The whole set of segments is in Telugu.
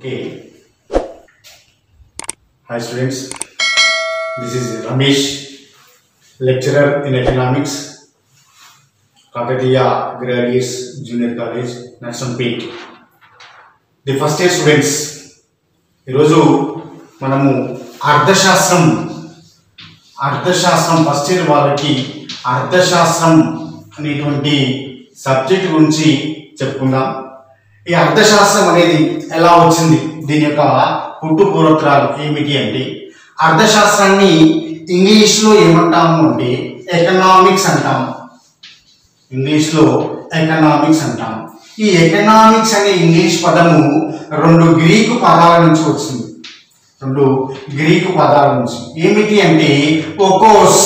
Okay. Hi students, this is Ramesh, lecturer in economics, Kakatiya Graduates Junior College, Narsonpet. The first year students ఈరోజు మనము అర్థశాస్త్రం అర్థశాస్త్రం ఫస్ట్ ఇయర్ వాళ్ళకి అర్థశాస్త్రం అనేటువంటి సబ్జెక్ట్ గురించి చెప్పుకుందాం ఈ అర్థశాస్త్రం అనేది ఎలా వచ్చింది దీని యొక్క పుట్టు పూర్వత్రాలు ఏమిటి అంటే అర్థశాస్త్రాన్ని ఇంగ్లీష్లో ఏమంటాము అంటే ఎకనామిక్స్ అంటాము ఇంగ్లీష్లో ఎకనామిక్స్ అంటాం ఈ ఎకనామిక్స్ అనే ఇంగ్లీష్ పదము రెండు గ్రీకు పదాల నుంచి వచ్చింది రెండు గ్రీకు పదాల నుంచి ఏమిటి అంటే ఒకోస్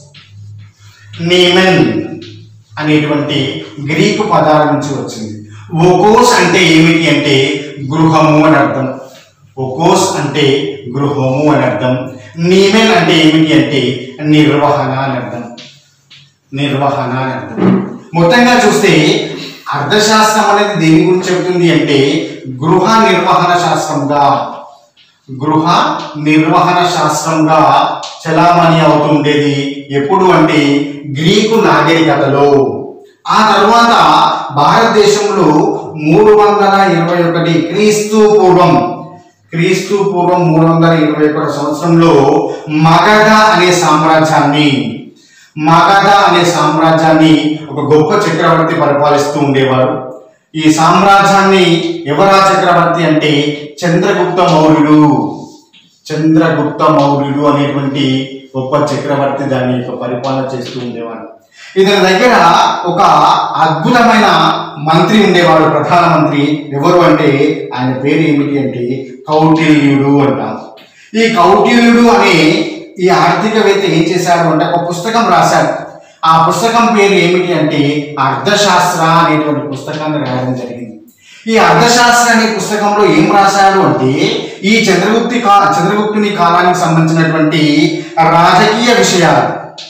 నేమన్ అనేటువంటి గ్రీకు పదాల నుంచి వచ్చింది ఒకోస్ అంటే ఏమిటి అంటే గృహము అని అర్థం ఒకోస్ అంటే గృహము అని అర్థం నీమెన్ అంటే ఏమిటి అంటే నిర్వహణ అని అర్థం నిర్వహణ అని అర్థం మొత్తంగా చూస్తే అర్థశాస్త్రం అనేది దేని గురించి చెబుతుంది అంటే గృహ నిర్వహణ శాస్త్రంగా గృహ నిర్వహణ శాస్త్రంగా చలామణి అవుతుండేది ఎప్పుడు అంటే గ్రీకు నాగరికతలో ఆ తర్వాత భారతదేశంలో మూడు వందల ఇరవై ఒకటి క్రీస్తు పూర్వం క్రీస్తు పూర్వం మూడు వందల ఇరవై ఒకటి సంవత్సరంలో మగధ అనే సామ్రాజ్యాన్ని మగధ అనే సామ్రాజ్యాన్ని ఒక గొప్ప చక్రవర్తి పరిపాలిస్తూ ఉండేవారు ఈ సామ్రాజ్యాన్ని ఎవరా చక్రవర్తి అంటే చంద్రగుప్త మౌర్యుడు చంద్రగుప్త మౌర్యుడు అనేటువంటి గొప్ప చక్రవర్తి దాని యొక్క పరిపాలన చేస్తూ ఉండేవాడు ఇతని దగ్గర ఒక అద్భుతమైన మంత్రి ఉండేవాడు ప్రధానమంత్రి ఎవరు అంటే ఆయన పేరు ఏమిటి అంటే కౌటిల్యుడు అంటాం ఈ కౌటిల్యుడు అనే ఈ ఆర్థికవేత్త ఏం చేశాడు అంటే ఒక పుస్తకం రాశాడు ఆ పుస్తకం పేరు ఏమిటి అంటే అర్థశాస్త్ర అనేటువంటి పుస్తకాన్ని రాయడం జరిగింది ఈ అర్థశాస్త్ర అనే పుస్తకంలో ఏం రాశాడు అంటే ఈ చంద్రగుప్తి కా చంద్రగుప్తుని కాలానికి సంబంధించినటువంటి రాజకీయ విషయాలు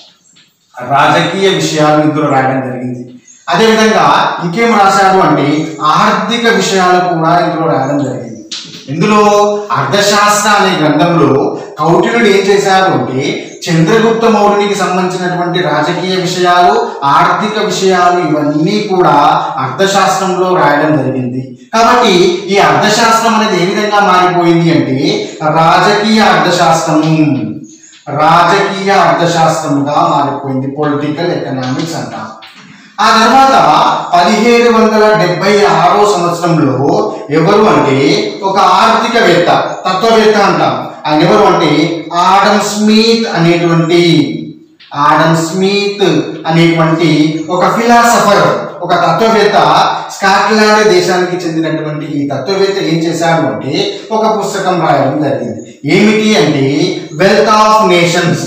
రాజకీయ విషయాలు ఇందులో రాయడం జరిగింది అదేవిధంగా ఇంకేం రాశాడు అంటే ఆర్థిక విషయాలు కూడా ఇందులో రాయడం జరిగింది ఇందులో అర్థశాస్త్ర అనే గ్రంథంలో కౌటిల్యుడు ఏం చేశారు అంటే చంద్రగుప్త మౌర్యునికి సంబంధించినటువంటి రాజకీయ విషయాలు ఆర్థిక విషయాలు ఇవన్నీ కూడా అర్థశాస్త్రంలో రాయడం జరిగింది కాబట్టి ఈ అర్థశాస్త్రం అనేది ఏ విధంగా మారిపోయింది అంటే రాజకీయ అర్థశాస్త్రము రాజకీయ అర్థశాస్త్రంగా మారిపోయింది పొలిటికల్ ఎకనామిక్స్ అంటాం ఆ తర్వాత పదిహేడు వందల డెబ్బై ఆరో సంవత్సరంలో ఎవరు అంటే ఒక ఆర్థికవేత్త తత్వవేత్త అంటాం ఆయన ఎవరు అంటే ఆడమ్ స్మిత్ అనేటువంటి ఆడమ్ స్మిత్ అనేటువంటి ఒక ఫిలాసఫర్ ఒక తత్వవేత్త స్కాట్లాండ్ దేశానికి చెందినటువంటి ఈ తత్వవేత్త ఏం చేశాడు అంటే ఒక పుస్తకం రాయడం జరిగింది ఏమిటి అంటే Wealth of Nations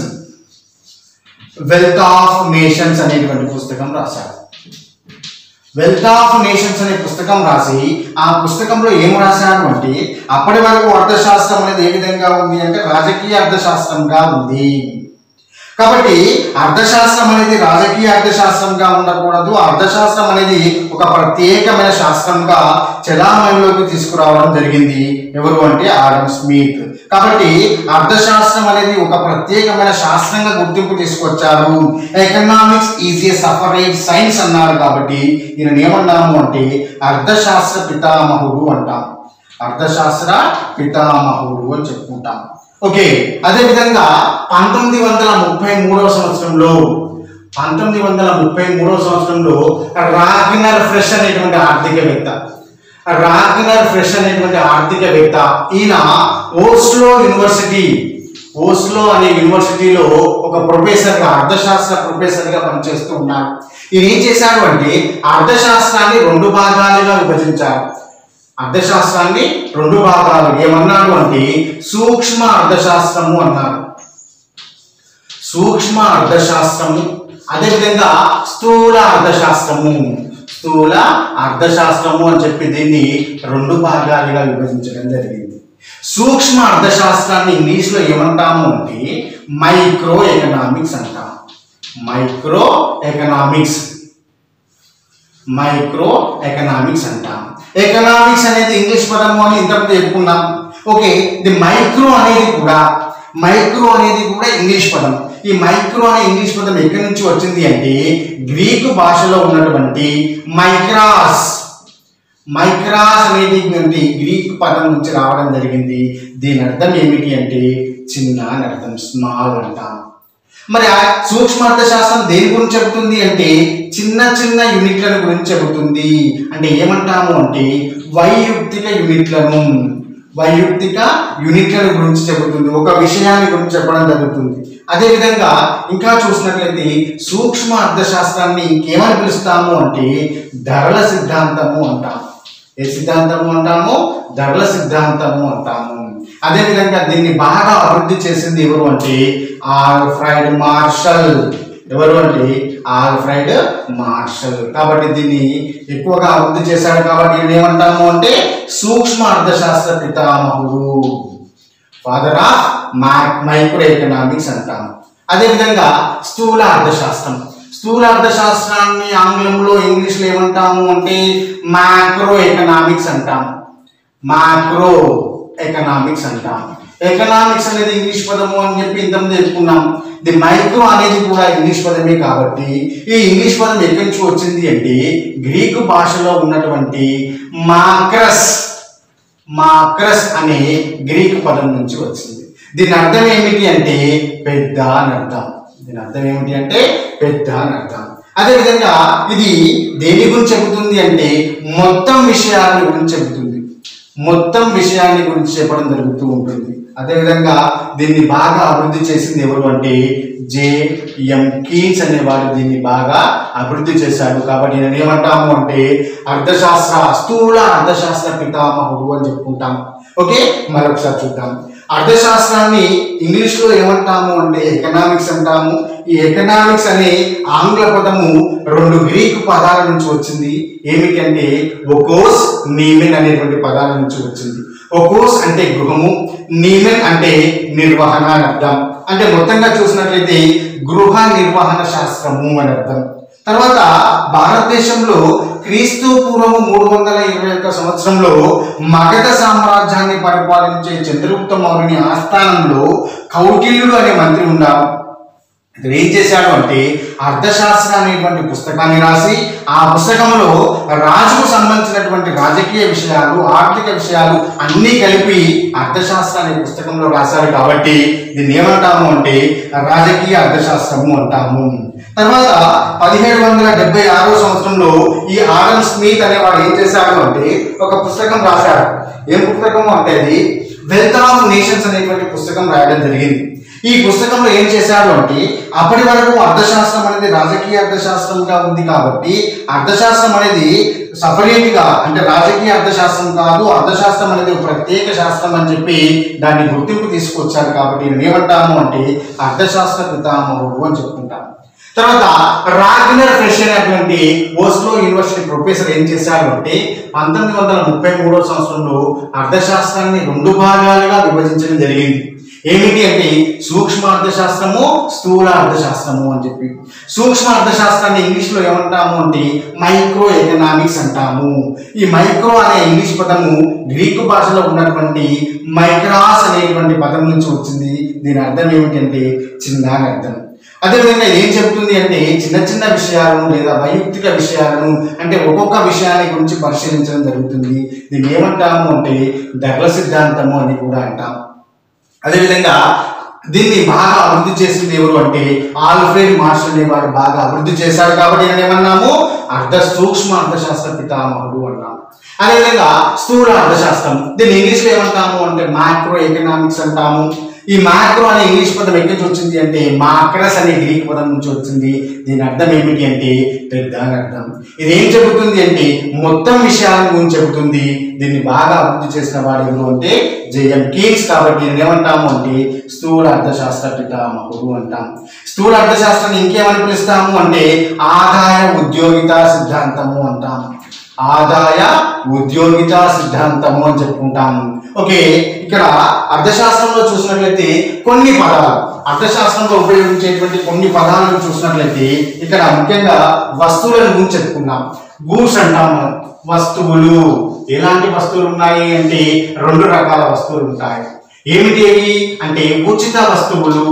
Wealth of Nations అనేటువంటి పుస్తకం రాశాడు వెల్త్ ఆఫ్ నేషన్స్ అనే పుస్తకం రాసి ఆ పుస్తకంలో ఏం రాశాడు అంటే అప్పటి వరకు అర్థశాస్త్రం అనేది ఏ విధంగా ఉంది అంటే రాజకీయ అర్థశాస్త్రంగా ఉంది కాబట్టి అర్థశాస్త్రం అనేది రాజకీయ అర్థశాస్త్రంగా ఉండకూడదు అర్థశాస్త్రం అనేది ఒక ప్రత్యేకమైన శాస్త్రంగా చలామణిలోకి తీసుకురావడం జరిగింది ఎవరు అంటే ఆడమ్ స్మిత్ కాబట్టి అర్థశాస్త్రం అనేది ఒక ప్రత్యేకమైన శాస్త్రంగా గుర్తింపు తీసుకొచ్చారు economics is a separate science అన్నారు కాబట్టి ఈయన ఏమన్నాము అంటే అర్థశాస్త్ర పితామహుడు అంటాం అర్థశాస్త్ర పితామహుడు అని చెప్పుకుంటాం ఓకే అదే విధంగా పంతొమ్మిది వందల ముప్పై మూడవ సంవత్సరంలో పంతొమ్మిది వందల ముప్పై మూడవ సంవత్సరంలో రాగినర్ ఫ్రెష్ అనేటువంటి ఆర్థికవేత్త రాగినర్ ఫ్రెష్ అనేటువంటి ఆర్థికవేత్త ఈయన ఓస్లో యూనివర్సిటీ ఓస్లో అనే యూనివర్సిటీలో ఒక ప్రొఫెసర్గా అర్థశాస్త్ర ప్రొఫెసర్గా పనిచేస్తూ ఉన్నారు ఈయన ఏం చేశాడు అంటే అర్థశాస్త్రాన్ని రెండు భాగాలుగా విభజించారు అర్థశాస్త్రాన్ని రెండు భాగాలు ఏమన్నాడు అంటే సూక్ష్మ అర్థశాస్త్రము అన్నారు సూక్ష్మ అర్థశాస్త్రము అదేవిధంగా స్థూల అర్థశాస్త్రము స్థూల అర్థశాస్త్రము అని చెప్పి దీన్ని రెండు భాగాలుగా విభజించడం జరిగింది సూక్ష్మ అర్థశాస్త్రాన్ని ఇంగ్లీష్లో ఏమంటాము అంటే మైక్రో ఎకనామిక్స్ అంటాం మైక్రో ఎకనామిక్స్ మైక్రో ఎకనామిక్స్ అంటాం ఎకనామిక్స్ అనేది ఇంగ్లీష్ పదము అని ఇంతకుముందు చెప్పుకున్నాం ఓకే ది మైక్రో అనేది కూడా మైక్రో అనేది కూడా ఇంగ్లీష్ పదం ఈ మైక్రో అనే ఇంగ్లీష్ పదం ఎక్కడి నుంచి వచ్చింది అంటే గ్రీకు భాషలో ఉన్నటువంటి మైక్రాస్ మైక్రాస్ అనేది నుండి గ్రీక్ పదం నుంచి రావడం జరిగింది దీని అర్థం ఏమిటి అంటే చిన్న అని అర్థం స్మాల్ అంటాం మరి ఆ సూక్ష్మ అర్థశాస్త్రం దేని గురించి చెబుతుంది అంటే చిన్న చిన్న యూనిట్లను గురించి చెబుతుంది అంటే ఏమంటాము అంటే వైయుక్తిక యూనిట్లను వైయుక్తిక యూనిట్లను గురించి చెబుతుంది ఒక విషయాన్ని గురించి చెప్పడం జరుగుతుంది అదేవిధంగా ఇంకా చూసినట్లయితే సూక్ష్మ అర్థశాస్త్రాన్ని ఇంకేమని పిలుస్తాము అంటే ధరల సిద్ధాంతము అంటాము ఏ సిద్ధాంతము అంటాము ధరల సిద్ధాంతము అంటాము అదేవిధంగా దీన్ని బాగా అభివృద్ధి చేసింది ఎవరు అంటే ఆల్ఫ్రైడ్ మార్షల్ ఎవరు అంటే ఆల్ఫ్రైడ్ మార్షల్ కాబట్టి దీన్ని ఎక్కువగా అభివృద్ధి చేశాడు కాబట్టి ఈయన ఏమంటాము అంటే సూక్ష్మ అర్థశాస్త్ర పితామహుడు ఫాదర్ ఆఫ్ మైక్రో ఎకనామిక్స్ అంటాము అదేవిధంగా స్థూల అర్థశాస్త్రం స్థూల అర్థశాస్త్రాన్ని ఆంగ్లంలో ఇంగ్లీష్లో ఏమంటాము అంటే మ్యాక్రో ఎకనామిక్స్ అంటాము మ్యాక్రో ఎకనామిక్స్ అంటాం ఎకనామిక్స్ అనేది ఇంగ్లీష్ పదము అని చెప్పి ఇంతకుముందు చెప్పుకున్నాం ది మైక్రో అనేది కూడా ఇంగ్లీష్ పదమే కాబట్టి ఈ ఇంగ్లీష్ పదం ఎక్కడి నుంచి వచ్చింది అంటే గ్రీకు భాషలో ఉన్నటువంటి మాక్రస్ మాక్రస్ అనే గ్రీకు పదం నుంచి వచ్చింది దీని అర్థం ఏమిటి అంటే పెద్ద అని అర్థం దీని అర్థం ఏమిటి అంటే పెద్ద అని అర్థం అదేవిధంగా ఇది దేని గురించి చెబుతుంది అంటే మొత్తం విషయాల గురించి చెబుతుంది మొత్తం విషయాన్ని గురించి చెప్పడం జరుగుతూ ఉంటుంది అదేవిధంగా దీన్ని బాగా అభివృద్ధి చేసింది ఎవరు అంటే జేఎం కీన్స్ అనేవాడు దీన్ని బాగా అభివృద్ధి చేశాడు కాబట్టి నేను ఏమంటాము అంటే అర్థశాస్త్ర స్థూల అర్థశాస్త్ర పితామహుడు అని చెప్పుకుంటాం ఓకే మరొకసారి చూద్దాం అర్థశాస్త్రాన్ని ఇంగ్లీష్ లో ఏమంటాము అంటే ఎకనామిక్స్ అంటాము ఈ ఎకనామిక్స్ అనే ఆంగ్ల పదము రెండు గ్రీకు పదాల నుంచి వచ్చింది ఏమిటంటే ఒకోస్ నీమెన్ అనేటువంటి పదాల నుంచి వచ్చింది ఒకోస్ అంటే గృహము నీమెన్ అంటే నిర్వహణ అని అర్థం అంటే మొత్తంగా చూసినట్లయితే గృహ నిర్వహణ శాస్త్రము అని అర్థం తర్వాత భారతదేశంలో క్రీస్తు పూర్వము మూడు వందల ఇరవై ఒక్క సంవత్సరంలో మగధ సామ్రాజ్యాన్ని పరిపాలించే చంద్రగుప్త మౌర్యుని ఆస్థానంలో కౌటిల్యుడు అనే మంత్రి ఉన్నారు ఇతడు ఏం చేశాడు అంటే అర్థశాస్త్ర అనేటువంటి పుస్తకాన్ని రాసి ఆ పుస్తకంలో రాజుకు సంబంధించినటువంటి రాజకీయ విషయాలు ఆర్థిక విషయాలు అన్నీ కలిపి అర్థశాస్త్ర అనే పుస్తకంలో రాశారు కాబట్టి దీన్ని ఏమంటాము అంటే రాజకీయ అర్థశాస్త్రము అంటాము తర్వాత పదిహేడు వందల డెబ్బై ఆరో సంవత్సరంలో ఈ ఆడమ్ స్మిత్ అనేవాడు ఏం చేశాడు అంటే ఒక పుస్తకం రాశాడు ఏం పుస్తకం అంటే అది వెల్త్ ఆఫ్ నేషన్స్ అనేటువంటి పుస్తకం రాయడం జరిగింది ఈ పుస్తకంలో ఏం చేశాడు అంటే అప్పటి వరకు అర్థశాస్త్రం అనేది రాజకీయ అర్థశాస్త్రంగా ఉంది కాబట్టి అర్థశాస్త్రం అనేది సపరేట్ గా అంటే రాజకీయ అర్థశాస్త్రం కాదు అర్థశాస్త్రం అనేది ఒక ప్రత్యేక శాస్త్రం అని చెప్పి దాన్ని గుర్తింపు తీసుకొచ్చారు కాబట్టి నేను ఏమంటాము అంటే అర్థశాస్త్ర పితామహుడు అని చెప్పుకుంటాము తర్వాత రాగ్నర్ ఫ్రెష్ అనేటువంటి ఓస్లో యూనివర్సిటీ ప్రొఫెసర్ ఏం చేశాడు అంటే పంతొమ్మిది వందల ముప్పై మూడో సంవత్సరంలో అర్థశాస్త్రాన్ని రెండు భాగాలుగా విభజించడం జరిగింది ఏమిటి అంటే సూక్ష్మ అర్థశాస్త్రము స్థూల అర్థశాస్త్రము అని చెప్పి సూక్ష్మ అర్థశాస్త్రాన్ని ఇంగ్లీష్లో ఏమంటాము అంటే మైక్రో ఎకనామిక్స్ అంటాము ఈ మైక్రో అనే ఇంగ్లీష్ పదము గ్రీకు భాషలో ఉన్నటువంటి మైక్రాస్ అనేటువంటి పదం నుంచి వచ్చింది దీని అర్థం ఏమిటంటే చిన్న అని అర్థం అదేవిధంగా ఏం చెప్తుంది అంటే చిన్న చిన్న విషయాలను లేదా వైయక్తిక విషయాలను అంటే ఒక్కొక్క విషయాన్ని గురించి పరిశీలించడం జరుగుతుంది దీన్ని ఏమంటాము అంటే ధరల సిద్ధాంతము అని కూడా అంటాం అదేవిధంగా దీన్ని బాగా అభివృద్ధి చేసింది ఎవరు అంటే ఆల్ఫ్రెడ్ మార్షల్ అనేవాడు బాగా అభివృద్ధి చేశాడు కాబట్టి నేను ఏమన్నాము అర్ధ సూక్ష్మ అర్థశాస్త్ర పితామహుడు అన్నాము అదేవిధంగా స్థూల అర్థశాస్త్రం దీన్ని ఇంగ్లీష్లో ఏమంటాము అంటే మైక్రో ఎకనామిక్స్ అంటాము ఈ మ్యాక్రో అనే ఇంగ్లీష్ పదం ఎక్కడి నుంచి వచ్చింది అంటే మాక్రస్ అనే గ్రీక్ పదం నుంచి వచ్చింది దీని అర్థం ఏమిటి అంటే పెద్ద అని అర్థం ఇది ఏం చెబుతుంది అంటే మొత్తం విషయాల గురించి చెబుతుంది దీన్ని బాగా అభివృద్ధి చేసిన వాడు ఎవరు అంటే జేఎం కీన్స్ కాబట్టి దీన్ని ఏమంటాము అంటే స్థూల అర్థశాస్త్ర పితామహుడు అంటాం స్థూల అర్థశాస్త్రాన్ని ఇంకేమని పిలుస్తాము అంటే ఆదాయ ఉద్యోగిత సిద్ధాంతము అంటాము ఆదాయ ఉద్యోగిత సిద్ధాంతము అని చెప్పుకుంటాము ఓకే ఇక్కడ అర్థశాస్త్రంలో చూసినట్లయితే కొన్ని పదాలు అర్థశాస్త్రంలో ఉపయోగించేటువంటి కొన్ని పదాలను చూసినట్లయితే ఇక్కడ ముఖ్యంగా వస్తువులను గురించి చెప్పుకున్నాం గూడ్స్ అంటాం మనం వస్తువులు ఎలాంటి వస్తువులు ఉన్నాయి అంటే రెండు రకాల వస్తువులు ఉంటాయి ఏమిటి అవి అంటే ఉచిత వస్తువులు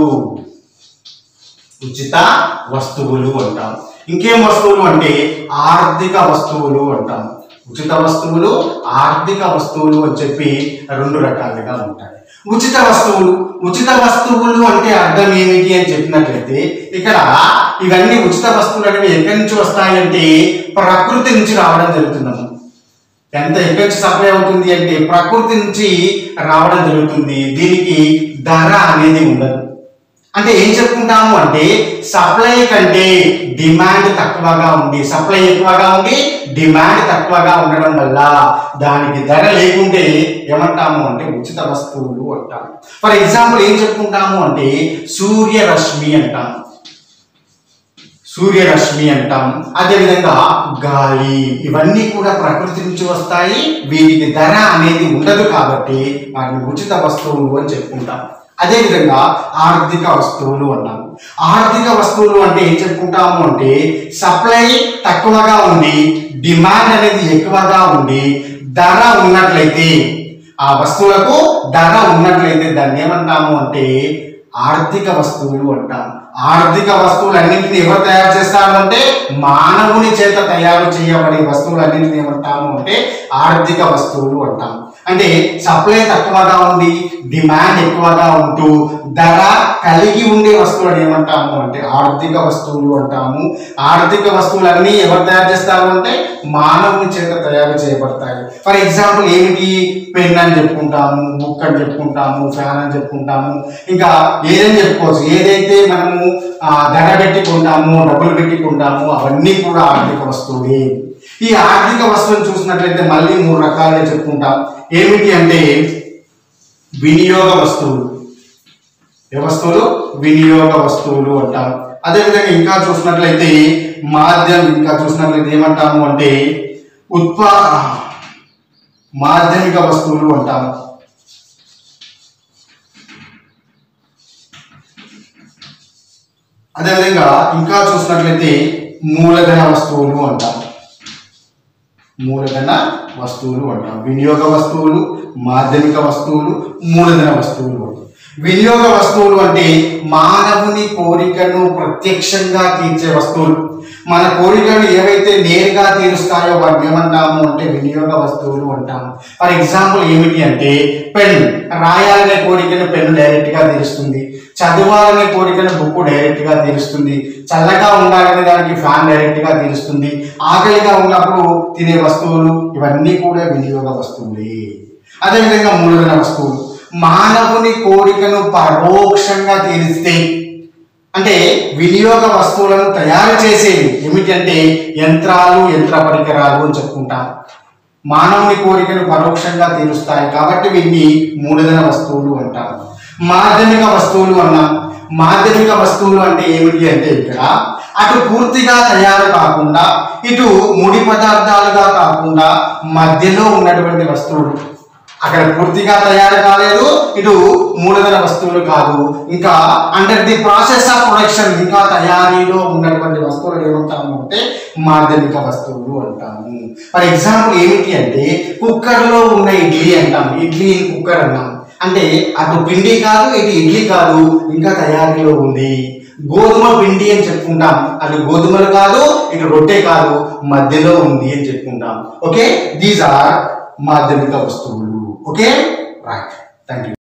ఉచిత వస్తువులు అంటాం ఇంకేం వస్తువులు అంటే ఆర్థిక వస్తువులు అంటాం ఉచిత వస్తువులు ఆర్థిక వస్తువులు అని చెప్పి రెండు రకాలుగా ఉంటాయి ఉచిత వస్తువులు ఉచిత వస్తువులు అంటే అర్థం ఏమిటి అని చెప్పినట్లయితే ఇక్కడ ఇవన్నీ ఉచిత వస్తువులు అనేవి ఎక్కడి నుంచి వస్తాయంటే ప్రకృతి నుంచి రావడం జరుగుతుందమ్మా ఎంత ఎక్కడి నుంచి సప్లై అవుతుంది అంటే ప్రకృతి నుంచి రావడం జరుగుతుంది దీనికి ధర అనేది ఉండదు అంటే ఏం చెప్పుకుంటాము అంటే సప్లై కంటే డిమాండ్ తక్కువగా ఉంది సప్లై ఎక్కువగా ఉంది డిమాండ్ తక్కువగా ఉండడం వల్ల దానికి ధర లేకుంటే ఏమంటాము అంటే ఉచిత వస్తువులు అంటాము ఫర్ ఎగ్జాంపుల్ ఏం చెప్పుకుంటాము అంటే సూర్యరశ్మి అంటాము సూర్యరశ్మి అంటాం అదేవిధంగా గాలి ఇవన్నీ కూడా ప్రకృతి నుంచి వస్తాయి వీటికి ధర అనేది ఉండదు కాబట్టి వాటిని ఉచిత వస్తువులు అని చెప్పుకుంటాం అదేవిధంగా ఆర్థిక వస్తువులు అంటాం ఆర్థిక వస్తువులు అంటే ఏం చెప్పుకుంటాము అంటే సప్లై తక్కువగా ఉంది డిమాండ్ అనేది ఎక్కువగా ఉంది ధర ఉన్నట్లయితే ఆ వస్తువులకు ధర ఉన్నట్లయితే దాన్ని ఏమంటాము అంటే ఆర్థిక వస్తువులు అంటాం ఆర్థిక వస్తువులన్నింటినీ ఎవరు తయారు చేస్తారు అంటే మానవుని చేత తయారు చేయబడే వస్తువులన్నింటినీ ఏమంటాము అంటే ఆర్థిక వస్తువులు అంటాం అంటే సప్లై తక్కువగా ఉంది డిమాండ్ ఎక్కువగా ఉంటూ ధర కలిగి ఉండే వస్తువులను ఏమంటాము అంటే ఆర్థిక వస్తువులు అంటాము ఆర్థిక వస్తువులన్నీ ఎవరు తయారు చేస్తారు అంటే మానవుని చేత తయారు చేయబడతాయి ఫర్ ఎగ్జాంపుల్ ఏమిటి పెన్ అని చెప్పుకుంటాము బుక్ అని చెప్పుకుంటాము ఫ్యాన్ అని చెప్పుకుంటాము ఇంకా ఏదని చెప్పుకోవచ్చు ఏదైతే మనము ఆ, ధర పెట్టి కొంటాము డబ్బులు పెట్టి కొంటాము అవన్నీ కూడా ఆర్థిక వస్తువులే ఈ ఆర్థిక వస్తువులు చూసినట్లయితే మళ్ళీ మూడు రకాలుగా చెప్పుకుంటాం ఏమిటి అంటే వినియోగ వస్తువులు ఏ వస్తువులు వినియోగ వస్తువులు అంటాం అదేవిధంగా ఇంకా చూసినట్లయితే మాధ్యం ఇంకా చూసినట్లయితే ఏమంటాము అంటే ఉత్పా మాధ్యమిక వస్తువులు అంటాము అదేవిధంగా ఇంకా చూసినట్లయితే మూలధన వస్తువులు అంటాం మూలధన వస్తువులు అంటాం వినియోగ వస్తువులు మాధ్యమిక వస్తువులు మూలధన వస్తువులు అంటాం. వినియోగ వస్తువులు అంటే మానవుని కోరికను ప్రత్యక్షంగా తీర్చే వస్తువులు మన కోరికలు ఏవైతే నేరుగా తీరుస్తాయో వాటిని ఏమంటాము అంటే వినియోగ వస్తువులు అంటాము ఫర్ ఎగ్జాంపుల్ ఏమిటి అంటే పెన్ రాయాలనే కోరికను పెన్ డైరెక్ట్ గా తీరుస్తుంది చదవాలనే కోరికను బుక్ డైరెక్ట్ గా తీరుస్తుంది చల్లగా ఉండాలనే దానికి ఫ్యాన్ డైరెక్ట్ గా తీరుస్తుంది ఆకలిగా ఉన్నప్పుడు తినే వస్తువులు ఇవన్నీ కూడా వినియోగ వస్తువులే అదేవిధంగా మూలధన వస్తువులు మానవుని కోరికను పరోక్షంగా తీరిస్తే అంటే వినియోగ వస్తువులను తయారు చేసేవి ఏమిటంటే యంత్రాలు యంత్ర పరికరాలు అని చెప్పుకుంటాం మానవుని కోరికను పరోక్షంగా తీరుస్తాయి కాబట్టి వీటిని మూలధన వస్తువులు అంటారు మాధ్యమిక వస్తువులు అన్నాం మాధ్యమిక వస్తువులు అంటే ఏమిటి అంటే ఇక్కడ అటు పూర్తిగా తయారు కాకుండా ఇటు ముడి పదార్థాలుగా కాకుండా మధ్యలో ఉన్నటువంటి వస్తువులు అక్కడ పూర్తిగా తయారు కాలేదు ఇటు మూలధన వస్తువులు కాదు ఇంకా under the process of production ఇంకా తయారీలో ఉన్నటువంటి వస్తువులు ఏమంటాము అంటే మాధ్యమిక వస్తువులు అంటాము ఫర్ ఎగ్జాంపుల్ ఏమిటి అంటే కుక్కర్ లో ఉన్న ఇడ్లీ అంటాం ఇడ్లీ కుక్కర్ అన్నాం అంటే అటు పిండి కాదు ఇటు ఇడ్లీ కాదు ఇంకా తయారీలో ఉంది గోధుమ పిండి అని చెప్పుకుంటాం అటు గోధుమలు కాదు ఇటు రొట్టె కాదు మధ్యలో ఉంది అని చెప్పుకుంటాం ఓకే దీస్ ఆర్ మాధ్యమిక వస్తువులు ఓకే రైట్ థ్యాంక్ యూ